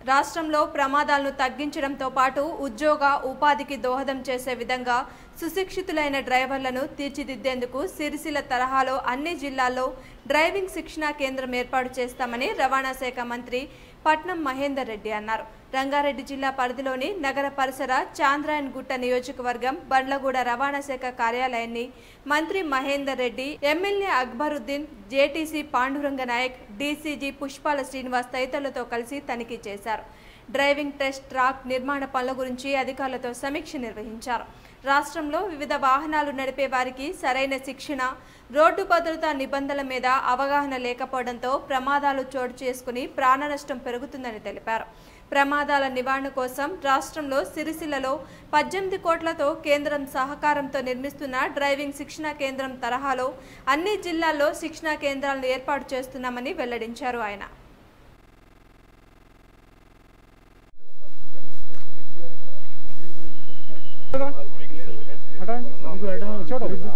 రాష్ట్రంలో ప్రమాదాలను తగ్గించడంతో పాటు ఉద్యోగ ఉపాధికి దోహదం చేసే విధంగా సుశిక్షితులైన డ్రైవర్లను తీర్చిదిద్దేందుకు సిరిసిల్ల తరహాలో అన్ని జిల్లాల్లో డ్రైవింగ్ శిక్షణా కేంద్రం ఏర్పాటు చేస్తామని రవాణా శాఖ మంత్రి పట్నం మహేందర్ రెడ్డి అన్నారు రంగారెడ్డి జిల్లా పరిధిలోని నగర పరిసర చాంద్రాయన్ గుట్ట నియోజకవర్గం బండ్లగూడ రవాణా శాఖ కార్యాలయాన్ని మంత్రి Mahender Reddy MLA Akbaruddin JTC Panduranga Naik DCG Pushpala Srinivas తదితరులతో కలిసి తనిఖీ చేశారు డ్రైవింగ్ టెస్ట్ ట్రాక్ నిర్మాణ పనుల గురించి అధికారులతో సమీక్ష నిర్వహించారు రాష్ట్రంలో వివిధ వాహనాలు నడిపే వారికి సరైన శిక్షణ రోడ్డు భద్రతా నిబంధనల మీద అవగాహన లేకపోవడంతో ప్రమాదాలు చోటు చేసుకుని ప్రాణ నష్టం పెరుగుతుందని తెలిపారు ప్రమాదాల నివారణ కోసం రాష్ట్రంలో సిరిసిల్లలో పద్దెనిమిది కోట్లతో కేంద్రం సహకారంతో నిర్మిస్తున్న డ్రైవింగ్ శిక్షణా కేంద్రం తరహాలో అన్ని జిల్లాల్లో శిక్షణా కేంద్రాలను ఏర్పాటు చేస్తున్నామని వెల్లడించారు ఆయన हटा छोड़ो